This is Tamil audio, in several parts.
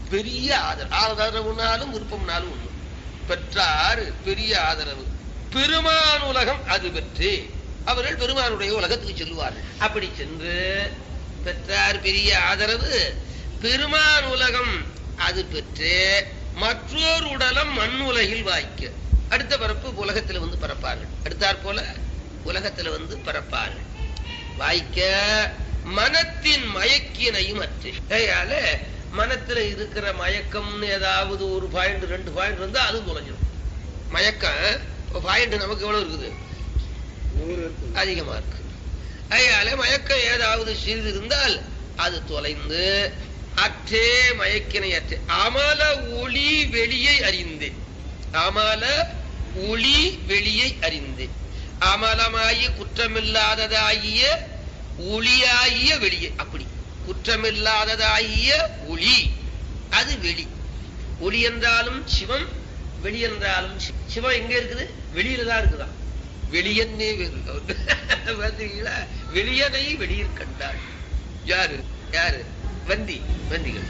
பெரிய ஆதரவு ஆதரவுனாலும் விருப்பம்னாலும் ஒண்ணு பெற்றார் பெரிய ஆதரவு பெருமான் உலகம் அது பெற்று அவர்கள் பெருமானுடைய உலகத்துக்கு செல்வார்கள் அப்படி சென்று பெற்றார் பெரிய ஆதரவு பெருமான் உலகம் அது பெற்று மற்றொரு உடலம் மண் உலகில் வாய்க்க அடுத்த பரப்பு உலகத்துல வந்து பரப்பார்கள் அடுத்தாற் போல உலகத்துல வந்து பரப்பார்கள் வாய்க்க மனத்தின் மயக்கினையும் அற்று அதனால மனத்துல இருக்கிற மயக்கம்னு ஏதாவது ஒரு பாயிண்ட் ரெண்டு பாயிண்ட் இருந்தா அது தொலைஞ்சிடும் மயக்கம் பாயிண்ட் நமக்கு எவ்வளவு இருக்குது நூறு இருக்கு அதிகமா இருக்கு அதனால மயக்கம் ஏதாவது சிறிது இருந்தால் அது தொலைந்து அற்றே மயக்கினை அற்றே அமல ஒளி வெளியை அறிந்து அமல ஒளி வெளியை அறிந்து அமலமாயி குற்றமில்லாததாகிய ஒளியாகிய வெளியே அப்படி குற்றமில்லாததாகிய ஒளி அது வெளி ஒளி என்றாலும் சிவம் வெளி என்றாலும் சி- சிவம் எங்க இருக்குது வெளியில தான் இருக்குதா வெளியன்னே வேறு பார்த்தீங்களா வெளியனை வெளியில் கண்டாள் யாரு யாரு வந்தி வந்திகள்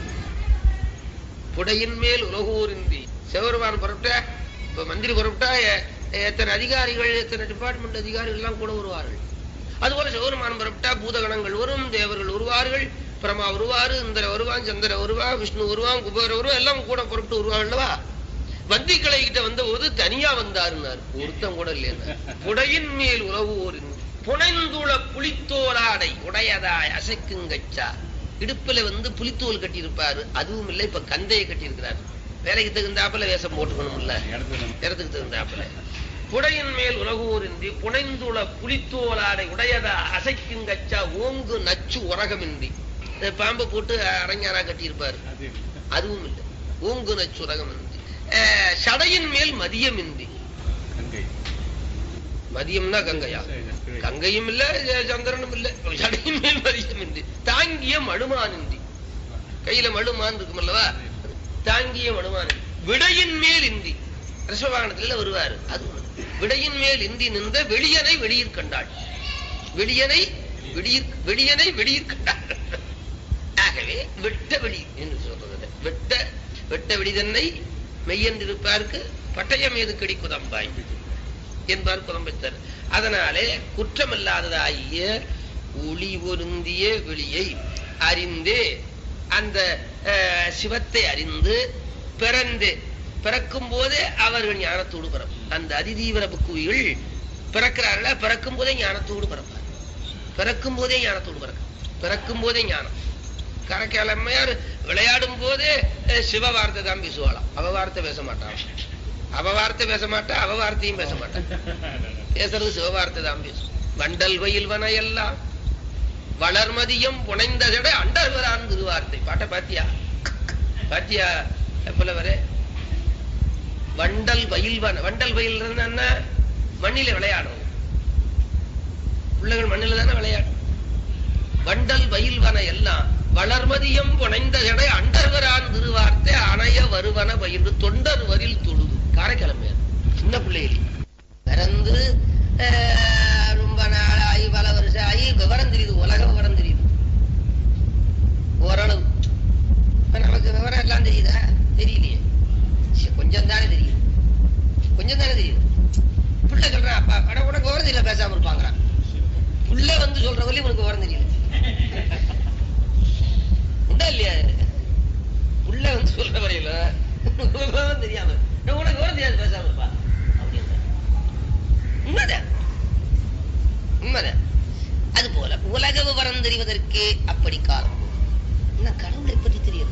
புடையின் மேல் உலகூரின்றி சிவபெருமான் புறப்பட்ட இப்ப மந்திரி புறப்பட்டா எ- எத்தனை அதிகாரிகள் எத்தனை டிபார்ட்மெண்ட் அதிகாரிகள் எல்லாம் கூட வருவார்கள் அதுபோல சிவபெருமான் புறப்பட்டா பூதகணங்கள் வரும் தேவர்கள் வருவார்கள் பிரமா வருவாரு இந்திர வருவான் சந்திர வருவா விஷ்ணு வருவான் குபேர வருவான் எல்லாம் கூட புறப்பட்டு வருவாங்க அல்லவா வந்திகளை கிட்ட வந்த போது தனியா வந்தாருன்னாரு ஒருத்தன் கூட இல்லையா புடையின் மேல் உறவு ஒரு புனைந்துள புலித்தோலாடை உடையதாய் அசைக்குங்கச்சா இடுப்புல வந்து புலித்தோல் கட்டியிருப்பாரு அதுவும் இல்லை இப்ப கந்தையை கட்டியிருக்கிறாரு வேலைக்கு தகுந்தாப்புல வேஷம் போட்டுக்கணும்ல இடத்துல நம்ம இடத்துக்கு தகுந்தாப்புல புடையின் மேல் உலகூரின்றி புனைந்துள புலித்தோலாடை உடையதா அசைக்குங்கச்சா ஓங்கு நச்சு உரகமின்றி இந்த பாம்பை போட்டு அரஞ்சாரா கட்டியிருப்பாரு அது அதுவும் இல்லை ஓங்கு நச்சு உரகமின்றி அஹ், சடையின் மேல் மதியமின்றி கங்கை மதியம்னா கங்கையா கங்கையும் இல்ல அஹ், சந்திரனும் இல்ல சடையின் மேல் மதியமின்றி தாங்கிய மழுமானின்றி கையில மழுமான் இருக்கும் அல்லவா தாங்கிய மழுமான் விடையின் மேல் இன்றி ரிஷவாகனத்துல வருவாரு அது ஒண்ணு. விடையின் மேல் இன்றி நின்ற வெளியனை வெளியிற் கண்டாள் வெளியனை வெளியிற் வெளியனை வெளியிற் கண்டாள் ஆகவே வெட்ட வெளி என்று சொல்றது வெட்ட வெட்ட வெளி தன்னை மெய்யென்றிருப்பார்க்கு பட்டயம் ஏது கடி குதம்பாய் என்பார் புலம்பெற்றார் அதனாலே குற்றமில்லாததாகிய ஒளி பொருந்திய வெளியை அறிந்து அந்த அஹ், சிவத்தை அறிந்து பிறந்து பிறக்கும் போதே அவர்கள் ஞானத்தோடு பிறப்பு அந்த அதிதீவிர புக்குவிகள் பிறக்கிறார்களா பிறக்கும் போதே ஞானத்தோடு பிறப்பார் பிறக்கும் போதே ஞானத்தோடு பிறக்க பிறக்கும் போதே ஞானம் கரக்கிழமையார் விளையாடும் போதே அஹ், சிவ வார்த்தை தான் பேசுவாளாம் அவ வார்த்தை பேச மாட்டான் அவ வார்த்தை பேச மாட்டா அவ வார்த்தையும் பேச மாட்டான் பேசுறது சிவவார்த்தை தான் பேசும் வண்டல் வயல்வன எல்லாம் வளர்மதியம் புனைந்ததட அண்டர்வரான் திருவார்த்தை பாட்டை பாத்தியா பாத்தியா எப்பல வர வண்டல் வயல்வன வண்டல் வயல் என்ன மண்ணில விளையாடும் பிள்ளைகள் மண்ணில தானே விளையாடும் வண்டல் வயல்வன எல்லாம் வளர்மதியம் புனைந்த ஜடை அண்டர்வரான் திருவார்த்தை அணைய வருவன பயின்று தொண்டர் வரில் தொழுது காரைக்கிழமை சின்ன பிள்ளைகளி பிறந்து அஹ், ரொம்ப நாள் ஆகி பல வருஷம் ஆகி விவரம் தெரியுது உலக விவரம் தெரியுது ஓரளவு இப்ப நமக்கு விவரம் எல்லாம் தெரியுதா தெரியலையே சரி, கொஞ்சம் தானே தெரியும் கொஞ்சம் தானே தெரியும் பிள்ளை சொல்றான் அப்பா அட உனக்கு விவரம் தெரியல பேசாம இருப்பாங்கிறான் புள்ள வந்து சொல்ற வரையும் உனக்கு விவரம் தெரியல உண்டா இல்லையா புள்ள வந்து சொல்ற வரையில உனக்கு விவரம் தெரியாம "நான் உனக்கு விவரம் தெரியாது பேசாம இருப்பா அப்படின்ற உண்மைதான் உண்மைதான் அது போல உலக விவரம் தெரிவதற்கு அப்படி காலம் இன்னும் கடவுளை பற்றி தெரியும்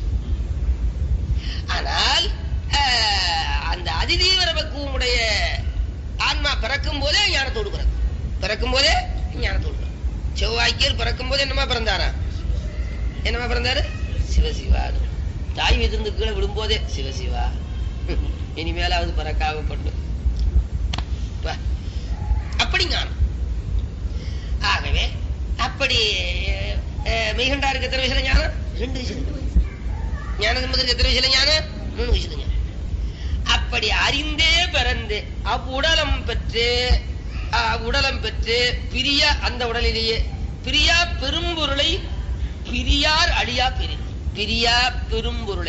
ஆனால் ஆஹ், அந்த அதிதீவிர பக்குவமுடைய ஆன்மா பிறக்கும் போதே ஞானத்தோடு பிறக்கும் பிறக்கும் போதே ஞானத்தோடு பிறக்கும் செவ்வாய்க்கியர் பிறக்கும் போது என்னமா பிறந்தாரா என்னமா பிறந்தாரு சிவசிவா தாய் வீட்டிலிருந்து கீழே விடும்போதே சிவசிவா இனிமேலாவது பிறக்காம பண்ணு பா. அப்படி ஞானம் ஆகவே அப்படி அஹ், மெய்கண்டாருக்கு எத்தனை வயசுல ஞானம் ரெண்டு வயசுல ஞான சம்பந்தருக்கு எத்தனை வயசுல ஞானம் மூணு வயசுல ஞானம் அப்படி அறிந்தே பிறந்து அவ்வுடலம் பெற்று அவ்வுடலம் பெற்று பிரிய அந்த உடலிலேயே பிரியா பெரும்பொருளை பிரியார் அழியா பெரிய பிரியா பெரும்பொருளை